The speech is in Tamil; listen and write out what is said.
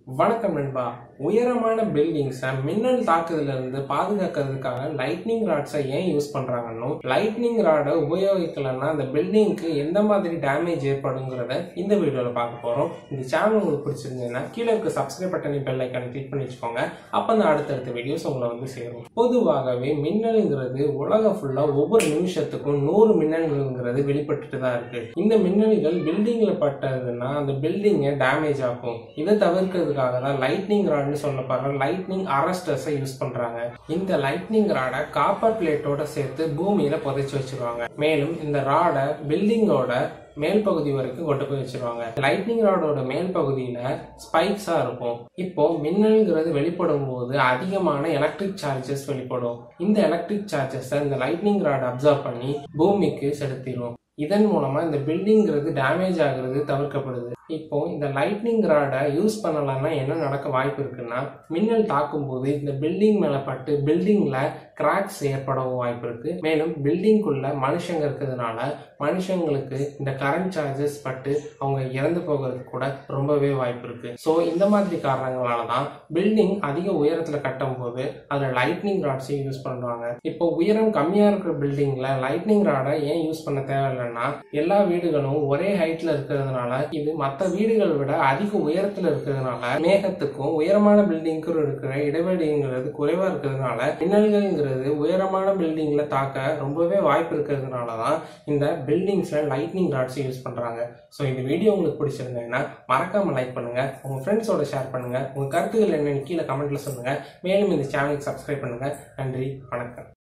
வணக்கம் நண்பா உயரமான பில்டிங்ஸை மின்னல் தாக்குதல இருந்து பாதுகாக்கிறதுக்காக லைட்னிங் ராட்ஸை ஏன் யூஸ் பண்றாங்கன்னு லைட்னிங் ராடை உபயோகிக்கலன்னா அந்த பில்டிங்க்கு எந்த மாதிரி டேமேஜ் ஏற்படுங்கிறத இந்த வீடியோல பார்க்க போறோம் இந்த சேனல் உங்களுக்கு பிடிச்சிருந்ததுன்னா கீழே இருக்க சப்ஸ்கிரைப் பட்டனை பெல் ஐக்கானை கிளிக் பண்ணி வச்சுக்கோங்க அப்போ அந்த அடுத்தடுத்த வீடியோஸ் உங்களை வந்து சேரும் பொதுவாகவே மின்னல்ங்கிறது உலகம் ஃபுல்லா ஒவ்வொரு நிமிஷத்துக்கும் நூறு மின்னல்கள்ங்கிறது வெளிப்பட்டுட்டு தான் இருக்கு இந்த மின்னல்கள் பில்டிங்ல பட்டதுன்னா அந்த பில்டிங்கை டேமேஜ் ஆகும் இதை தவிர்க்கிறதுக்காக தான் லைட்னிங் ராட்னு சொல்லப்படுற லைட்னிங் அரஸ்டர்ஸை யூஸ் பண்றாங்க இந்த லைட்னிங் ராடை காப்பர் பிளேட்டோட சேர்த்து பூமியில புதைச்சு வச்சிருவாங்க மேலும் இந்த ராடை பில்டிங்கோட மேல் பகுதி வரைக்கும் கொண்டு போய் வச்சிருவாங்க லைட்னிங் ராடோட மேல் பகுதியில ஸ்பைக்ஸா இருக்கும் இப்போ மின்னல்ங்கிறது வெளிப்படும் போது அதிகமான எலக்ட்ரிக் சார்ஜஸ் வெளிப்படும் இந்த எலக்ட்ரிக் சார்ஜஸ் இந்த லைட்னிங் ராட் அப்சர்வ் பண்ணி பூமிக்கு செலுத்திடும் இதன் மூலமா இந்த பில்டிங்கிறது டேமேஜ் ஆகுறது தவிர்க்கப்படுது இப்போ இந்த லைட்னிங் ராடை யூஸ் பண்ணலாம்னா என்ன நடக்க வாய்ப்பு இருக்குன்னா மின்னல் தாக்கும் போது இந்த பில்டிங் மேல பட்டு பில்டிங்ல கிராக்ஸ் ஏற்படவும் வாய்ப்பு இருக்கு மேலும் பில்டிங்குள்ள மனுஷங்க இருக்கிறதுனால மனுஷங்களுக்கு இந்த கரண்ட் சார்ஜஸ் பட்டு அவங்க இறந்து போகிறதுக்கு கூட ரொம்பவே வாய்ப்பு இருக்கு ஸோ இந்த மாதிரி காரணங்களால தான் பில்டிங் அதிக உயரத்துல கட்டும் போது அதுல லைட்னிங் ராட்ஸையும் யூஸ் பண்றாங்க இப்போ உயரம் கம்மியா இருக்கிற பில்டிங்ல லைட்னிங் ராடை ஏன் யூஸ் பண்ண தேவையில்லைன்னா எல்லா வீடுகளும் ஒரே ஹைட்ல இருக்கிறதுனால இது மற்ற வீடுகளை விட அதிக உயரத்துல இருக்கிறதுனால மேகத்துக்கும் உயரமான பில்டிங்க்கும் இருக்கிற இடைவெளிங்கிறது குறைவா இருக்கிறதுனால மின்னல்கள்ங்கிறது உயரமான பில்டிங்ல தாக்க ரொம்பவே வாய்ப்பு இருக்கிறதுனால தான் இந்த பில்டிங்ஸ்ல லைட்னிங் ராட்ஸ் யூஸ் பண்றாங்க ஸோ இந்த வீடியோ உங்களுக்கு பிடிச்சிருந்தேன்னா மறக்காம லைக் பண்ணுங்க உங்க ஃப்ரெண்ட்ஸோட ஷேர் பண்ணுங்க உங்க கருத்துக்கள் என்னன்னு கீழே கமெண்ட்ல சொல்லுங்க மேலும் இந்த சேனலுக்கு சப்ஸ்கிரைப் பண்ணுங்க நன்றி வணக்கம்